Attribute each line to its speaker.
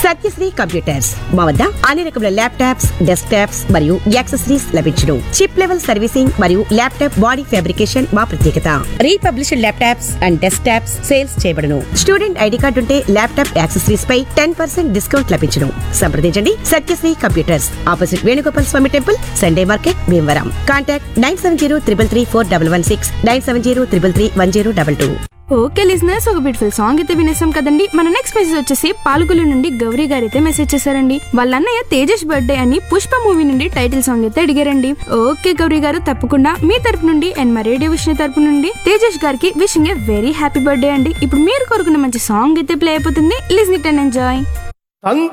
Speaker 1: Satyasri computers మా వద్ద అన్ని రకముల ల్యాప్టాప్స్ డెస్క్ టాప్స్ మరియు యాక్సెసరీస్ లభించును చిప్ లెవెల్ సర్వీసింగ్ మరియు ల్యాప్టాప్ బాడీ ఫ్యాబ్రికేషన్ మా ప్రత్యేకత republished laptops and desktops sales చేయబడును స్టూడెంట్ ఐడి కార్డు ఉంటే ల్యాప్టాప్ యాక్సెసరీస్ పై టెన్ పర్సెంట్ డిస్కౌంట్ లభించును సంప్రదించండి Satyasri computers opposite Venugopal Swamy temple Sunday market Bhimavaram contact nine seven zero triple three four double one six nine seven zero triple three one zero double two
Speaker 2: okay listeners ఒక beautiful song అయితే వినేసాం కదండి మన next message వచ్చేసి పాల్గొలు నుండి గౌరీ గారు అయితే మెసేజ్ చేశారండి వాళ్ళ అన్నయ్య తేజస్ బర్త్డే అని పుష్ప మూవీ నుండి టైటిల్ సాంగ్ అయితే అడిగారండి ఓకే గౌరీ గారు తప్పకుండా మీ తరపు నుండి అండ్ మా రేడియో విషయం తరపు నుండి తేజస్ గారికి wishing a very happy birthday అండి ఇప్పుడు మీరు కోరుకున్న మంచి సాంగ్ అయితే ప్లే అయిపోతుంది లిజన్ ఇట్ అండ్ ఎంజాయ్